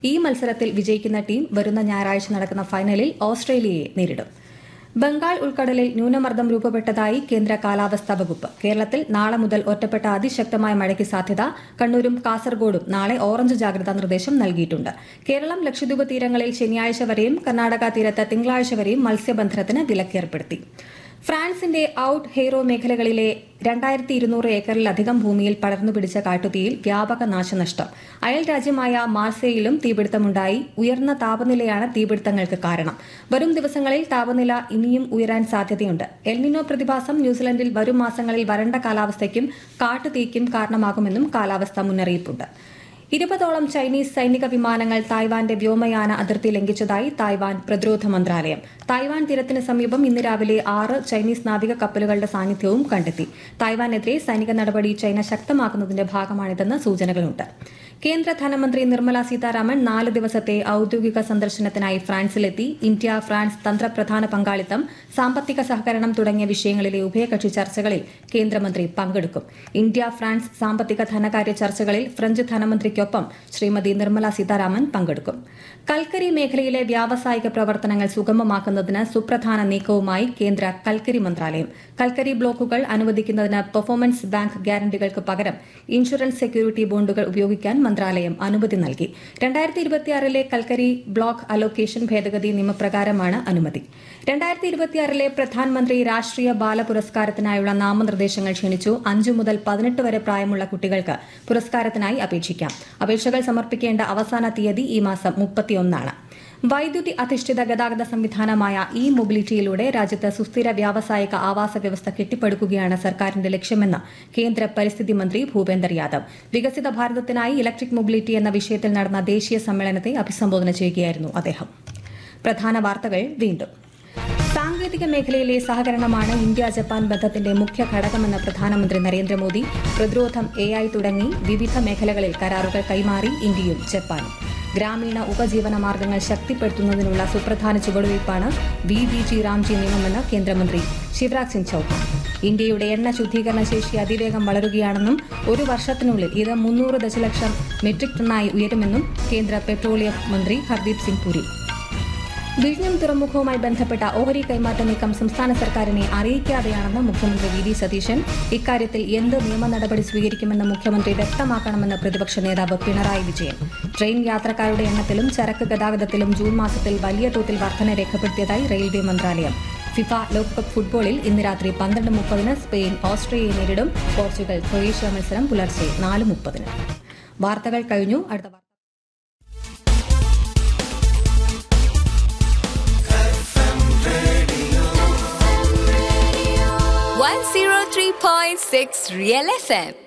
ഈ മത്സരത്തിൽ വിജയിക്കുന്ന ടീം വരുന്ന ഞായറാഴ്ച നടക്കുന്ന ഫൈനലിൽ ഓസ്ട്രേലിയയെ നേരിടും ബംഗാൾ ഉൾക്കടലിൽ ന്യൂനമർദ്ദം രൂപപ്പെട്ടതായി കേന്ദ്ര കാലാവസ്ഥാ വകുപ്പ് കേരളത്തിൽ നാളെ മുതൽ ഒറ്റപ്പെട്ട അതിശക്തമായ മഴയ്ക്ക് സാധ്യത കണ്ണൂരും കാസർഗോഡും നാളെ ഓറഞ്ച് ജാഗ്രതാ നിർദ്ദേശം നൽകിയിട്ടുണ്ട് കേരളം ലക്ഷദ്വീപ് തീരങ്ങളിൽ ശനിയാഴ്ച വരെയും കർണാടക തീരത്ത് തിങ്കളാഴ്ച വരെയും മത്സ്യബന്ധനത്തിന് വിലക്കേർപ്പെടുത്തി ഫ്രാൻസിന്റെ ഔട്ട് ഹെയ്റോ മേഖലകളിലെ രണ്ടായിരത്തി ഇരുന്നൂറ് ഏക്കറിലധികം ഭൂമിയിൽ പടർന്നുപിടിച്ച കാട്ടുതീയിൽ വ്യാപക നാശനഷ്ടം അയൽ രാജ്യമായ മാർസേയിലും തീപിടുത്തമുണ്ടായി ഉയർന്ന താപനിലയാണ് തീപിടുത്തങ്ങൾക്ക് കാരണം വരും ദിവസങ്ങളിൽ താപനില ഇനിയും ഉയരാൻ സാധ്യതയുണ്ട് എൽനിനോ പ്രതിഭാസം ന്യൂസിലൻഡിൽ വരും മാസങ്ങളിൽ വരണ്ട കാലാവസ്ഥയ്ക്കും കാട്ടുതീക്കും കാരണമാകുമെന്നും കാലാവസ്ഥാ മുന്നറിയിപ്പുണ്ട് ഇരുപതോളം ചൈനീസ് സൈനിക വിമാനങ്ങൾ തായ്വാന്റെ വ്യോമയാന അതിർത്തി ലംഘിച്ചതായി തായ്വാൻ പ്രതിരോധ മന്ത്രാലയം തായ്വാൻ തീരത്തിന് സമീപം ഇന്ന് രാവിലെ ആറ് ചൈനീസ് നാവിക കപ്പലുകളുടെ സാന്നിധ്യവും കണ്ടെത്തി തായ്വാനെതിരെ സൈനിക നടപടി ചൈന ശക്തമാക്കുന്നതിന്റെ ഭാഗമാണിതെന്ന് സൂചനകളുണ്ട് കേന്ദ്ര ധനമന്ത്രി നിർമ്മല സീതാരാമൻ നാല് ദിവസത്തെ ഔദ്യോഗിക സന്ദർശനത്തിനായി ഫ്രാൻസിലെത്തി ഇന്ത്യ ഫ്രാൻസ് തന്ത്രപ്രധാന പങ്കാളിത്തം സാമ്പത്തിക സഹകരണം തുടങ്ങിയ വിഷയങ്ങളിലെ ഉഭയകക്ഷി ചർച്ചകളിൽ കേന്ദ്രമന്ത്രി പങ്കെടുക്കും ഇന്ത്യ ഫ്രാൻസ് സാമ്പത്തിക ധനകാര്യ ചർച്ചകളിൽ ഫ്രഞ്ച് ധനമന്ത്രിക്കൊപ്പം ശ്രീമതി നിർമ്മല സീതാരാമൻ പങ്കെടുക്കും കൽക്കരി മേഖലയിലെ വ്യാവസായിക പ്രവർത്തനങ്ങൾ സുഗമമാക്കുന്നതിന് സുപ്രധാന നീക്കവുമായി കേന്ദ്ര കൽക്കരി മന്ത്രാലയം കൽക്കരി ബ്ലോക്കുകൾ അനുവദിക്കുന്നതിന് പെർഫോമൻസ് ബാങ്ക് ഗ്യാരണ്ടികൾക്ക് പകരം ഇൻഷുറൻസ് സെക്യൂരിറ്റി ബോണ്ടുകൾ ഉപയോഗിക്കാൻ മന്ത്രാലയം അനുമതി നൽകി രണ്ടായിരത്തി ഇരുപത്തിയാറിലെ കൽക്കരി ബ്ലോക്ക് അലോക്കേഷൻ ഭേദഗതി നിയമപ്രകാരമാണ് അനുമതി രണ്ടായിരത്തി ഇരുപത്തിയാറിലെ പ്രധാനമന്ത്രി രാഷ്ട്രീയ ബാല പുരസ്കാരത്തിനായുള്ള നാമനിർദ്ദേശങ്ങൾ ക്ഷണിച്ചു അഞ്ചു മുതൽ പതിനെട്ട് വരെ പ്രായമുള്ള കുട്ടികൾക്ക് പുരസ്കാരത്തിനായി അപേക്ഷിക്കാം അപേക്ഷകൾ സമർപ്പിക്കേണ്ട അവസാന തീയതി ഈ മാസം മുപ്പത്തിയൊന്നാണ് വൈദ്യുതി അധിഷ്ഠിത ഗതാഗത സംവിധാനമായ ഇ മൊബിലിറ്റിയിലൂടെ രാജ്യത്ത് സുസ്ഥിര വ്യാവസായിക ആവാസ വ്യവസ്ഥ കെട്ടിപ്പടുക്കുകയാണ് സർക്കാരിന്റെ ലക്ഷ്യമെന്ന് കേന്ദ്ര പരിസ്ഥിതി മന്ത്രി ഭൂപേന്ദർ യാദവ് വികസിത ഭാരതത്തിനായി ഇലക്ട്രിക് മൊബിലിറ്റി എന്ന വിഷയത്തിൽ നടന്ന ദേശീയ സമ്മേളനത്തെ അഭിസംബോധന ചെയ്യുകയായിരുന്നു അദ്ദേഹം പ്രധാന വാർത്തകൾ വീണ്ടും സാങ്കേതിക മേഖലയിലെ സഹകരണമാണ് ഇന്ത്യ ജപ്പാൻ ബന്ധത്തിന്റെ മുഖ്യ ഘടകമെന്ന് പ്രധാനമന്ത്രി നരേന്ദ്രമോദി പ്രതിരോധം എ ഐ തുടങ്ങി വിവിധ മേഖലകളിൽ കരാറുകൾ കൈമാറി ഇന്ത്യയും ജപ്പാനും ഗ്രാമീണ ഉപജീവന മാർഗങ്ങൾ ശക്തിപ്പെടുത്തുന്നതിനുള്ള സുപ്രധാന ചുവടുവയ്പ്പാണ് വി വി ജി രാംജി നിയമമെന്ന് കേന്ദ്രമന്ത്രി ശിവരാജ് സിംഗ് ചൌഹാൻ ഇന്ത്യയുടെ എണ്ണ ശുദ്ധീകരണ ശേഷി അതിവേഗം വളരുകയാണെന്നും ഒരു വർഷത്തിനുള്ളിൽ ഇത് മുന്നൂറ് ദശലക്ഷം മെട്രിക് ടണ്ണായി ഉയരുമെന്നും കേന്ദ്ര പെട്രോളിയം മന്ത്രി ഹർദീപ് സിംഗ് പുരി വിഴിഞ്ഞം തുറമുഖവുമായി ബന്ധപ്പെട്ട ഓഹരി കൈമാറ്റ നീക്കം സംസ്ഥാന സർക്കാരിനെ അറിയിക്കാതെയാണെന്ന് മുഖ്യമന്ത്രി വി ഡി സതീശൻ ഇക്കാര്യത്തിൽ എന്ത് നിയമ നടപടി സ്വീകരിക്കുമെന്ന് മുഖ്യമന്ത്രി വ്യക്തമാക്കണമെന്ന് പ്രതിപക്ഷ നേതാവ് പിണറായി വിജയൻ ട്രെയിൻ യാത്രക്കാരുടെ എണ്ണത്തിലും ചരക്ക് ഗതാഗതത്തിലും ജൂൺ മാസത്തിൽ വലിയ തോതിൽ വർധന രേഖപ്പെടുത്തിയതായി റെയിൽവേ മന്ത്രാലയം ഫിഫ ലോകകപ്പ് ഫുട്ബോളിൽ ഇന്ന് രാത്രി പന്ത്രണ്ട് മുപ്പതിന് സ്പെയിൻ ഓസ്ട്രേലിയയെ നേരിടും പോർച്ചുഗൽ ക്രൊയേഷ്യ മത്സരം പുലർച്ചെ നാല് മുപ്പതിന് വാർത്തകൾ കഴിഞ്ഞു അടുത്ത വാർത്ത One zero three point six Real FM.